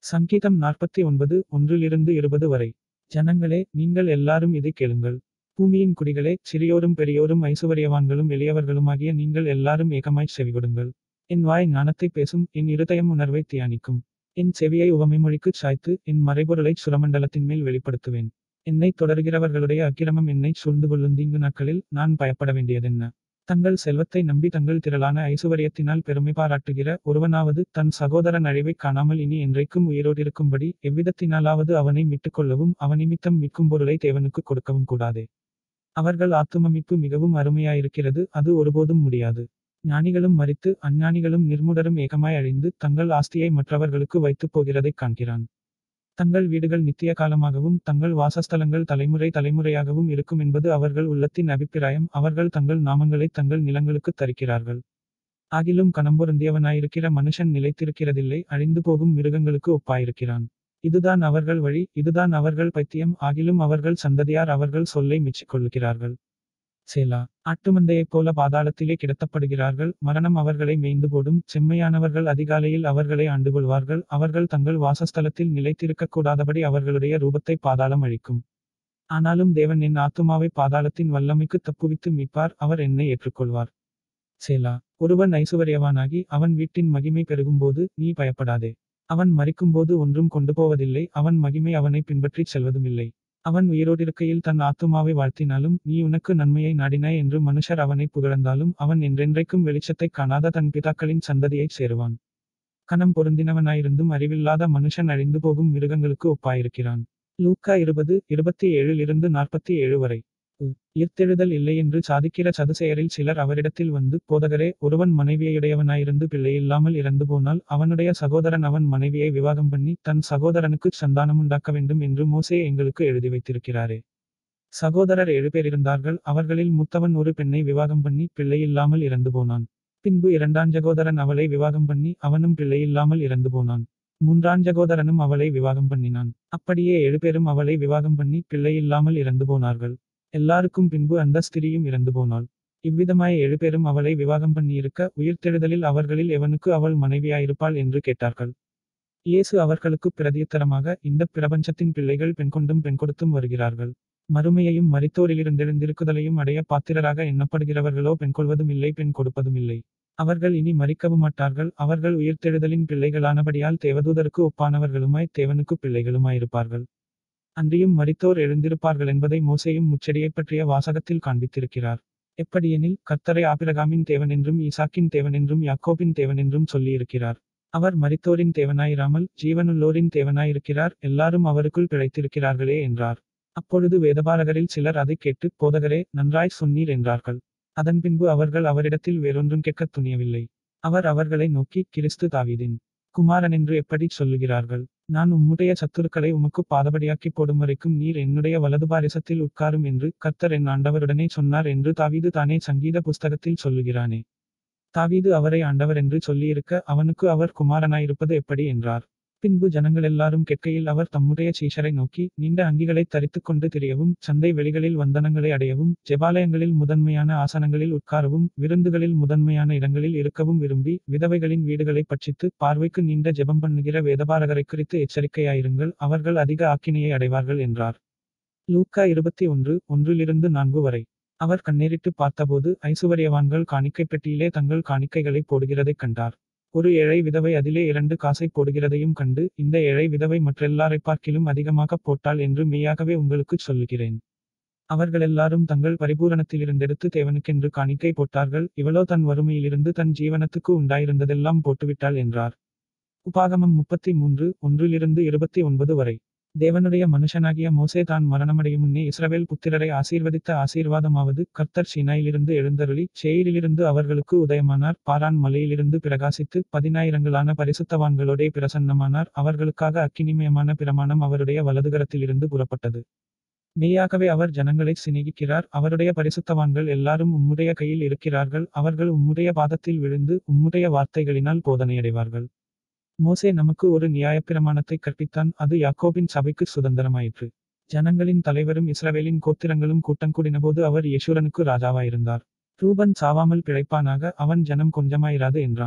சங்கீதம் நாற்பத்தி ஒன்பது ஒன்றிலிருந்து இருபது வரை ஜனங்களே நீங்கள் எல்லாரும் இதை கேளுங்கள் பூமியின் குடிகளே சிறியோரும் பெரியோரும் ஐசுவரியவான்களும் எளியவர்களுமாகிய நீங்கள் எல்லாரும் ஏகமாய் செவிகொடுங்கள் என் வாய் ஞானத்தை பேசும் என் இருதயம் உணர்வை தியானிக்கும் என் செவியை உவமைமொழிக்குச் சாய்த்து என் மறைபொருளைச் சுரமண்டலத்தின் மேல் வெளிப்படுத்துவேன் என்னை தொடர்கிறவர்களுடைய அக்கிரமம் என்னை சூழ்ந்து கொள்ளும் தீங்கு நாட்களில் நான் பயப்பட வேண்டியதென்ன தங்கள் செல்வத்தை நம்பி தங்கள் திரளான ஐசுவரியத்தினால் பெருமை பாராட்டுகிற ஒருவனாவது தன் சகோதரன் அழிவைக் காணாமல் இனி என்றைக்கும் உயிரோடிருக்கும்படி எவ்விதத்தினாலாவது அவனை மீட்டுக்கொள்ளவும் அவனிமித்தம் மிக்கும் பொருளை தேவனுக்கு கொடுக்கவும் கூடாதே அவர்கள் ஆத்தும மீட்பு மிகவும் அருமையாயிருக்கிறது அது ஒருபோதும் முடியாது ஞானிகளும் மறித்து அஞ்ஞானிகளும் நிர்முடரும் ஏகமாய் அழிந்து தங்கள் ஆஸ்தியை மற்றவர்களுக்கு வைத்துப் போகிறதைக் காண்கிறான் தங்கள் வீடுகள் நித்திய காலமாகவும் தங்கள் வாசஸ்தலங்கள் தலைமுறை தலைமுறையாகவும் இருக்கும் என்பது அவர்கள் உள்ளத்தின் அபிப்பிராயம் அவர்கள் தங்கள் நாமங்களை தங்கள் நிலங்களுக்குத் தரிக்கிறார்கள் ஆகிலும் கணம்பொருந்தியவனாயிருக்கிற மனுஷன் நிலைத்திருக்கிறதில்லை அழிந்து போகும் மிருகங்களுக்கு ஒப்பாயிருக்கிறான் இதுதான் அவர்கள் வழி இதுதான் அவர்கள் பைத்தியம் ஆகிலும் அவர்கள் சந்ததியார் அவர்கள் சொல்லை மெச்சிக்கொள்ளுகிறார்கள் சேலா ஆட்டுமந்தையைப் போல பாதாளத்திலே கிடத்தப்படுகிறார்கள் மரணம் அவர்களை மேய்ந்து போடும் செம்மையானவர்கள் அதிகாலையில் அவர்களை ஆண்டுகொள்வார்கள் அவர்கள் தங்கள் வாசஸ்தலத்தில் நிலைத்திருக்கக் கூடாதபடி அவர்களுடைய ரூபத்தை பாதாளம் அழிக்கும் ஆனாலும் தேவன் என் ஆத்துமாவை பாதாளத்தின் வல்லமைக்கு தப்புவித்து மீட்பார் அவர் என்னை ஏற்றுக்கொள்வார் சேலா ஒருவன் ஐசுவரியவானாகி அவன் வீட்டின் மகிமை பெருகும்போது நீ பயப்படாதே அவன் மறிக்கும்போது ஒன்றும் கொண்டு போவதில்லை அவன் மகிமை அவனை பின்பற்றிச் செல்வதுமில்லை அவன் உயிரோடிருக்கையில் தன் ஆத்துமாவை வாழ்த்தினாலும் நீ உனக்கு நன்மையை நாடினாய் என்று மனுஷர் அவனை புகழ்ந்தாலும் அவன் என்றென்றைக்கும் வெளிச்சத்தைக் காணாத தன் பிதாக்களின் சந்ததியைச் சேருவான் கணம் பொருந்தினவனாயிருந்தும் அறிவில்லாத மனுஷன் அழிந்து போகும் மிருகங்களுக்கு ஒப்பாயிருக்கிறான் லூக்கா இருபது இருபத்தி ஏழிலிருந்து நாற்பத்தி ஏழு வரை ஈர்த்தெழுதல் இல்லை என்று சாதிக்கிற சதுசெயரில் சிலர் அவரிடத்தில் வந்து போதகரே ஒருவன் மனைவியுடையவனாயிருந்து பிள்ளையில்லாமல் இறந்து போனால் அவனுடைய சகோதரன் அவன் மனைவியை விவாகம் பண்ணி தன் சகோதரனுக்குச் சந்தானமுண்டாக்க வேண்டும் என்று மோசே எங்களுக்கு எழுதி வைத்திருக்கிறாரே சகோதரர் ஏழு பேர் இருந்தார்கள் அவர்களில் மூத்தவன் ஒரு பெண்ணை விவாகம் பண்ணி பிள்ளையில்லாமல் இறந்து போனான் பின்பு இரண்டாம் சகோதரன் அவளை விவாகம் பண்ணி அவனும் பிள்ளையில்லாமல் இறந்து போனான் மூன்றாம் சகோதரனும் அவளை விவாகம் பண்ணினான் அப்படியே ஏழு பேரும் அவளை விவாகம் பண்ணி பிள்ளையில்லாமல் இறந்து போனார்கள் எல்லாருக்கும் பின்பு அந்த ஸ்திரியும் இறந்து போனாள் இவ்விதமாய் ஏழு பேரும் அவளை விவாகம் பண்ணியிருக்க உயிர்த்தெழுதலில் அவர்களில் எவனுக்கு அவள் மனைவியாயிருப்பாள் என்று கேட்டார்கள் இயேசு அவர்களுக்கு பிரதியுத்தரமாக இந்த பிரபஞ்சத்தின் பிள்ளைகள் பெண் கொண்டும் பெண் கொடுத்தும் வருகிறார்கள் மறுமையையும் மரித்தோரிலிருந்தெழுந்திருக்குதலையும் அடைய பாத்திரராக எண்ணப்படுகிறவர்களோ பெண் கொள்வதும் இல்லை பெண் கொடுப்பதும் இல்லை அவர்கள் இனி மறிக்கவும் மாட்டார்கள் அவர்கள் உயிர்த்தெழுதலின் பிள்ளைகளானபடியால் தேவதூதருக்கு ஒப்பானவர்களுமாய் தேவனுக்கு பிள்ளைகளுமாயிருப்பார்கள் அன்றியும் மரித்தோர் எழுந்திருப்பார்கள் என்பதை மோசையும் முச்செடியைப் பற்றிய வாசகத்தில் காண்பித்திருக்கிறார் எப்படியெனில் கர்த்தரை ஆபிரகாமின் தேவனென்றும் ஈசாக்கின் தேவனென்றும் யாக்கோபின் தேவனென்றும் சொல்லியிருக்கிறார் அவர் மரித்தோரின் தேவனாயிராமல் ஜீவனுள்ளோரின் தேவனாயிருக்கிறார் எல்லாரும் அவருக்குள் பிழைத்திருக்கிறார்களே என்றார் அப்பொழுது வேதபாரகரில் சிலர் அதைக் கேட்டு போதகரே நன்றாய் சொன்னீர் என்றார்கள் அதன் பின்பு அவர்கள் அவரிடத்தில் வேறொன்றும் கேட்கத் துணியவில்லை அவர் அவர்களை நோக்கி கிறிஸ்து தாவீதின் குமாரன் என்று எப்படி சொல்லுகிறார்கள் நான் உம்முடைய சத்துருக்களை உமக்கு பாதபடியாக்கி போடும் வரைக்கும் நீர் என்னுடைய வலது பாரிசத்தில் உட்காரும் என்று கர்த்தர் என் ஆண்டவருடனே சொன்னார் என்று தாவீது தானே சங்கீத புஸ்தகத்தில் சொல்லுகிறானே தாவீது அவரை ஆண்டவர் என்று சொல்லியிருக்க அவனுக்கு அவர் குமாரனாயிருப்பது எப்படி என்றார் பின்பு ஜனங்கள் எல்லாரும் கேட்கையில் அவர் தம்முடைய சீஷரை நோக்கி நீண்ட அங்கிகளை தரித்துக் கொண்டு திரியவும் சந்தை வெளிகளில் வந்தனங்களை அடையவும் ஜெபாலயங்களில் முதன்மையான ஆசனங்களில் உட்காரவும் விருந்துகளில் முதன்மையான இடங்களில் இருக்கவும் விரும்பி விதவைகளின் வீடுகளை பட்சித்து பார்வைக்கு நீண்ட ஜெபம் பண்ணுகிற வேதபாரகரை குறித்து எச்சரிக்கையாயிருங்கள் அவர்கள் அதிக ஆக்கினையை அடைவார்கள் என்றார் லூக்கா இருபத்தி ஒன்று ஒன்றிலிருந்து நான்கு வரை அவர் கண்ணேறிட்டு பார்த்தபோது ஐசுவரியவான்கள் காணிக்கை பெட்டியிலே தங்கள் காணிக்கைகளை போடுகிறதைக் கண்டார் ஒரு ஏழை விதவை அதிலே இரண்டு காசை போடுகிறதையும் கண்டு இந்த ஏழை விதவை மற்றெல்லாரை பார்க்கிலும் அதிகமாக போட்டாள் என்று மெய்யாகவே உங்களுக்குச் சொல்லுகிறேன் அவர்களெல்லாரும் தங்கள் பரிபூரணத்திலிருந்தெடுத்து தேவனுக்கென்று காணிக்கை போட்டார்கள் இவளோ தன் வறுமையிலிருந்து தன் ஜீவனத்துக்கு உண்டாயிருந்ததெல்லாம் போட்டுவிட்டாள் என்றார் உபாகமம் முப்பத்தி மூன்று ஒன்றிலிருந்து இருபத்தி ஒன்பது வரை தேவனுடைய மனுஷனாகிய மோசே தான் மரணமடையும் முன்னே இஸ்ரவேல் புத்திரரை ஆசீர்வதித்த ஆசீர்வாதமாவது கர்த்தர் சீனாயிலிருந்து எழுந்தருளி சேயிலிருந்து அவர்களுக்கு உதயமானார் பாரான் மலையிலிருந்து பிரகாசித்து பதினாயிரங்களான பரிசுத்தவான்களோடே பிரசன்னமானார் அவர்களுக்காக அக்கினிமயமான பிரமாணம் அவருடைய வலதுகரத்திலிருந்து புறப்பட்டது மெய்யாகவே அவர் ஜனங்களை சிநேகிக்கிறார் அவருடைய பரிசுத்தவான்கள் எல்லாரும் உம்முடைய கையில் இருக்கிறார்கள் அவர்கள் உம்முடைய பாதத்தில் விழுந்து உம்முடைய வார்த்தைகளினால் போதனையடைவார்கள் மோசே நமக்கு ஒரு நியாயப்பிரமாணத்தை கற்பித்தான் அது யாக்கோபின் சபைக்கு சுதந்திரமாயிற்று ஜனங்களின் தலைவரும் இஸ்ரவேலின் கோத்திரங்களும் கூட்டங்கூடினபோது அவர் யேசூரனுக்கு ராஜாவாயிருந்தார் ரூபன் சாவாமல் பிழைப்பானாக அவன் ஜனம் கொஞ்சமாயிராது என்றான்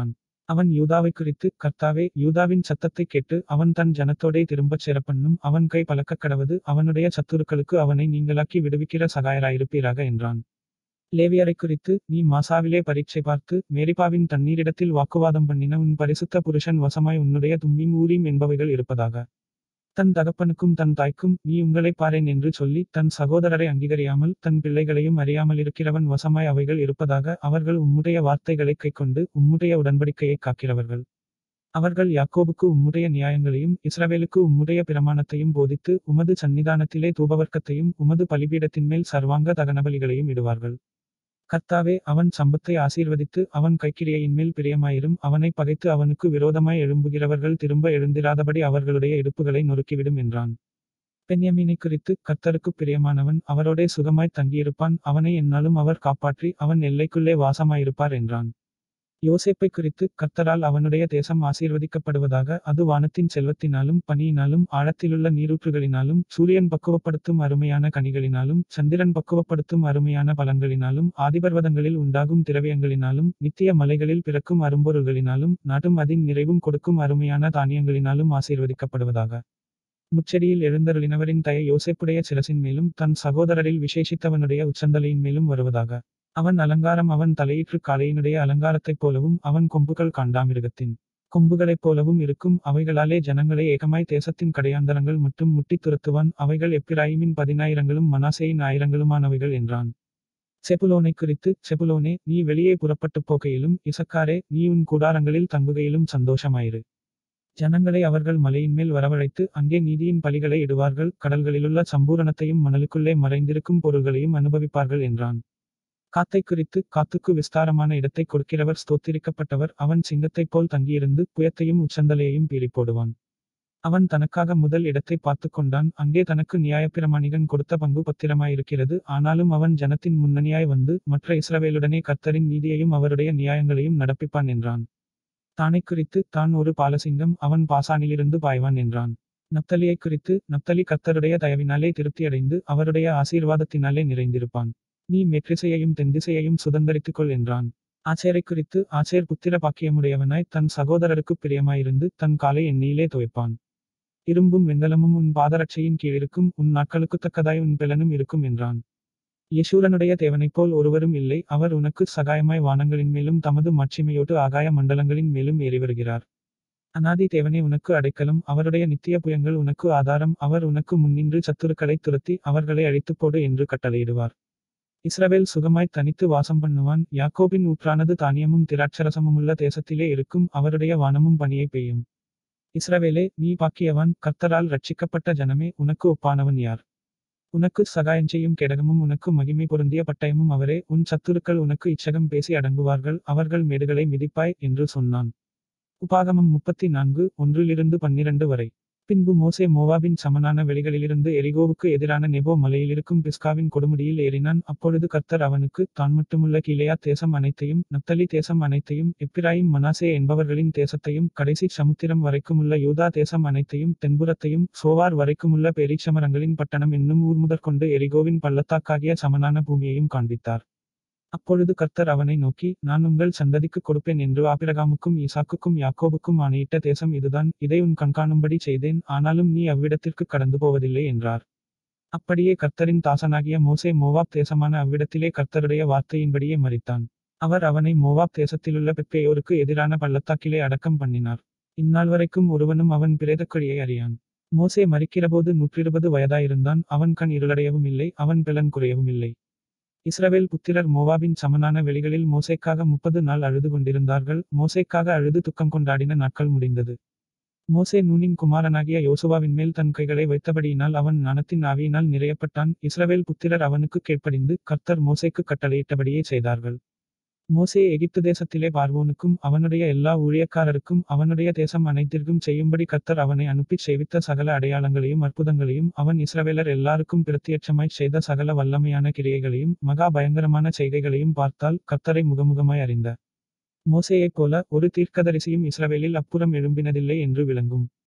அவன் யூதாவை குறித்து கர்த்தாவே யூதாவின் சத்தத்தை கேட்டு அவன் தன் ஜனத்தோடே திரும்பச் சேரப்பண்ணும் அவன் கை பலக்கக் கடவது அவனுடைய சத்துருக்களுக்கு அவனை நீங்களாக்கி விடுவிக்கிற சகாயராயிருப்பீராக என்றான் லேவியரை குறித்து நீ மாசாவிலே பரீட்சை பார்த்து மேரிபாவின் தண்ணீரிடத்தில் வாக்குவாதம் பண்ணின உன் பரிசுத்த புருஷன் வசமாய் உன்னுடைய தும்மீம் ஊரீம் என்பவைகள் இருப்பதாக தன் தகப்பனுக்கும் தன் தாய்க்கும் நீ உங்களை பாரேன் என்று சொல்லி தன் சகோதரரை அங்கீகரியாமல் தன் பிள்ளைகளையும் அறியாமல் இருக்கிறவன் வசமாய் அவைகள் இருப்பதாக அவர்கள் உம்முடைய வார்த்தைகளைக் கைக்கொண்டு உம்முடைய உடன்படிக்கையை காக்கிறவர்கள் அவர்கள் யாக்கோபுக்கு உம்முடைய நியாயங்களையும் இஸ்ரவேலுக்கு உம்முடைய பிரமாணத்தையும் போதித்து உமது சந்நிதானத்திலே தூபவர்க்கத்தையும் உமது பலிபீடத்தின் மேல் சர்வாங்க தகனபலிகளையும் இடுவார்கள் கர்த்தாவே அவன் சம்பத்தை ஆசீர்வதித்து அவன் கைக்கிரியையின் மேல் பிரியமாயிரும் அவனை பகைத்து அவனுக்கு விரோதமாய் எழும்புகிறவர்கள் திரும்ப எழுந்திராதபடி அவர்களுடைய இடுப்புகளை நொறுக்கிவிடும் என்றான் பென்யமீனை குறித்து கர்த்தருக்கு பிரியமானவன் அவரோடே சுகமாய் தங்கியிருப்பான் அவனை என்னாலும் அவர் காப்பாற்றி அவன் எல்லைக்குள்ளே வாசமாயிருப்பார் என்றான் யோசேப்பை குறித்து கர்த்தரால் அவனுடைய தேசம் ஆசீர்வதிக்கப்படுவதாக அது வானத்தின் செல்வத்தினாலும் பனியினாலும் ஆழத்திலுள்ள நீரூற்றுகளினாலும் சூரியன் பக்குவப்படுத்தும் அருமையான கனிகளினாலும் சந்திரன் பக்குவப்படுத்தும் அருமையான பலன்களினாலும் ஆதிபர்வதங்களில் உண்டாகும் திரவியங்களினாலும் நித்திய மலைகளில் பிறக்கும் அரும்பொருள்களினாலும் நாட்டும் அதின் நிறைவும் கொடுக்கும் அருமையான தானியங்களினாலும் ஆசீர்வதிக்கப்படுவதாக முச்செடியில் எழுந்தருளினவரின் தய யோசேப்புடைய சிரசின் மேலும் தன் சகோதரரில் விசேஷித்தவனுடைய உச்சந்தலையின் மேலும் வருவதாக அவன் அலங்காரம் அவன் தலையிற்று காளையினுடைய அலங்காரத்தைப் போலவும் அவன் கொம்புகள் காண்டாமிருகத்தின் கொம்புகளைப் போலவும் இருக்கும் அவைகளாலே ஜனங்களை ஏகமாய் தேசத்தின் கடையாந்தரங்கள் மட்டும் முட்டித் துரத்துவான் அவைகள் எப்பிராயிமின் பதினாயிரங்களும் மனாசேயின் ஆயிரங்களுமானவைகள் என்றான் செபுலோனை குறித்து செபுலோனே நீ வெளியே புறப்பட்டுப் போகையிலும் இசக்காரே நீ உன் கூடாரங்களில் தங்குகையிலும் சந்தோஷமாயிரு ஜனங்களை அவர்கள் மலையின் மேல் வரவழைத்து அங்கே நீதியின் பலிகளை இடுவார்கள் கடல்களிலுள்ள சம்பூரணத்தையும் மணலுக்குள்ளே மறைந்திருக்கும் பொருள்களையும் அனுபவிப்பார்கள் என்றான் காத்தை குறித்து காத்துக்கு விஸ்தாரமான இடத்தை கொடுக்கிறவர் ஸ்தோத்திரிக்கப்பட்டவர் அவன் சிங்கத்தைப் போல் தங்கியிருந்து புயத்தையும் உச்சந்தலையையும் பீறி போடுவான் அவன் தனக்காக முதல் இடத்தை பார்த்து கொண்டான் அங்கே தனக்கு நியாயப்பிரமாணிகன் கொடுத்த பங்கு பத்திரமாயிருக்கிறது ஆனாலும் அவன் ஜனத்தின் முன்னணியாய் வந்து மற்ற இஸ்ரவேலுடனே கர்த்தரின் நீதியையும் அவருடைய நியாயங்களையும் நடப்பிப்பான் என்றான் தானை குறித்து தான் ஒரு பாலசிங்கம் அவன் பாசானிலிருந்து பாய்வான் என்றான் நப்தலியை குறித்து நப்தலி கர்த்தருடைய தயவினாலே திருப்தியடைந்து அவருடைய ஆசீர்வாதத்தினாலே நிறைந்திருப்பான் நீ மெட்ரிசையையும் தென்திசையையும் சுதந்தரித்துக் கொள் என்றான் ஆச்சேரை குறித்து ஆச்சேர் புத்திர பாக்கியமுடையவனாய் தன் சகோதரருக்கு பிரியமாயிருந்து தன் காலை எண்ணெயிலே துவைப்பான் இரும்பும் வெண்கலமும் உன் பாதரட்சையின் கீழிருக்கும் உன் நாட்களுக்குத் தக்கதாய் உன் பெலனும் இருக்கும் என்றான் யசூரனுடைய தேவனைப் போல் ஒருவரும் இல்லை அவர் உனக்கு சகாயமாய் வானங்களின் மேலும் தமது மாட்சிமையோடு ஆகாய மண்டலங்களின் மேலும் ஏறி வருகிறார் அநாதி தேவனே உனக்கு அடைக்கலம் அவருடைய நித்திய புயங்கள் உனக்கு ஆதாரம் அவர் உனக்கு முன்னின்று சத்துருக்களை துரத்தி அவர்களை அழித்துப் போடு என்று கட்டளையிடுவார் இஸ்ரவேல் சுகமாய் தனித்து வாசம் பண்ணுவான் யாக்கோபின் ஊற்றானது தானியமும் திராட்சரசமுமுள்ள தேசத்திலே இருக்கும் அவருடைய வானமும் பனியை பெய்யும் இஸ்ரவேலே நீ பாக்கியவான் கர்த்தரால் ரட்சிக்கப்பட்ட ஜனமே உனக்கு ஒப்பானவன் யார் உனக்கு சகாயம் செய்யும் கேடகமும் உனக்கு மகிமை பொருந்திய பட்டயமும் அவரே உன் சத்துருக்கள் உனக்கு இச்சகம் பேசி அடங்குவார்கள் அவர்கள் மேடுகளை மிதிப்பாய் என்று சொன்னான் உபாகமம் முப்பத்தி நான்கு ஒன்றிலிருந்து பன்னிரண்டு வரை பின்பு மோசே மோவாபின் சமனான வெளிகளிலிருந்து எரிகோவுக்கு எதிரான நெபோ மலையிலிருக்கும் பிஸ்காவின் கொடுமுடியில் ஏறினான் அப்பொழுது கர்த்தர் அவனுக்கு தான் மட்டுமுள்ள கீழையா தேசம் அனைத்தையும் நப்தலி தேசம் அனைத்தையும் எப்பிராயிம் மனாசே என்பவர்களின் தேசத்தையும் கடைசி சமுத்திரம் வரைக்குமுள்ள யூதா தேசம் அனைத்தையும் தென்புறத்தையும் சோவார் வரைக்குமுள்ள பேரீச்சமரங்களின் பட்டணம் என்னும் ஊர் முதற்கொண்டு எரிகோவின் பள்ளத்தாக்காகிய சமனான பூமியையும் காண்பித்தார் அப்பொழுது கர்த்தர் அவனை நோக்கி நான் உங்கள் சந்ததிக்கு கொடுப்பேன் என்று ஆபிரகாமுக்கும் ஈசாக்குக்கும் யாக்கோபுக்கும் ஆணையிட்ட தேசம் இதுதான் இதை உன் கண்காணும்படி செய்தேன் ஆனாலும் நீ அவ்விடத்திற்கு கடந்து போவதில்லை என்றார் அப்படியே கர்த்தரின் தாசனாகிய மோசே மோவாப் தேசமான அவ்விடத்திலே கர்த்தருடைய வார்த்தையின்படியே மறித்தான் அவர் அவனை மோவாப் தேசத்திலுள்ள பெப்பேயோருக்கு எதிரான பள்ளத்தாக்கிலே அடக்கம் பண்ணினார் இந்நாள் வரைக்கும் ஒருவனும் அவன் பிரேதக்கொழியை அறியான் மோசே மறிக்கிறபோது நூற்றிருபது வயதாயிருந்தான் அவன் கண் இருளடையவும் இல்லை அவன் பெலன் குறையவும் இல்லை இஸ்ரவேல் புத்திரர் மோவாபின் சமனான வெளிகளில் மோசேக்காக முப்பது நாள் அழுது கொண்டிருந்தார்கள் மோசேக்காக அழுது துக்கம் கொண்டாடின நாட்கள் முடிந்தது மோசே நூனின் குமாரனாகிய யோசுவாவின் மேல் தன் கைகளை வைத்தபடியினால் அவன் ஞானத்தின் ஆவியினால் நிறையப்பட்டான் இஸ்ரவேல் புத்திரர் அவனுக்கு கேட்படிந்து கர்த்தர் மோசேக்கு கட்டளையிட்டபடியே செய்தார்கள் மோசே எகிப்து தேசத்திலே பார்வோனுக்கும் அவனுடைய எல்லா ஊழியக்காரருக்கும் அவனுடைய தேசம் அனைத்திற்கும் செய்யும்படி கர்த்தர் அவனை அனுப்பிச் செய்வித்த சகல அடையாளங்களையும் அற்புதங்களையும் அவன் இஸ்ரவேலர் எல்லாருக்கும் பிரத்தியட்சமாய் செய்த சகல வல்லமையான கிரியைகளையும் மகா பயங்கரமான செய்கைகளையும் பார்த்தால் கர்த்தரை முகமுகமாய் அறிந்த மோசேயைப் போல ஒரு தீர்க்கதரிசியும் இஸ்ரவேலில் அப்புறம் எழும்பினதில்லை என்று விளங்கும்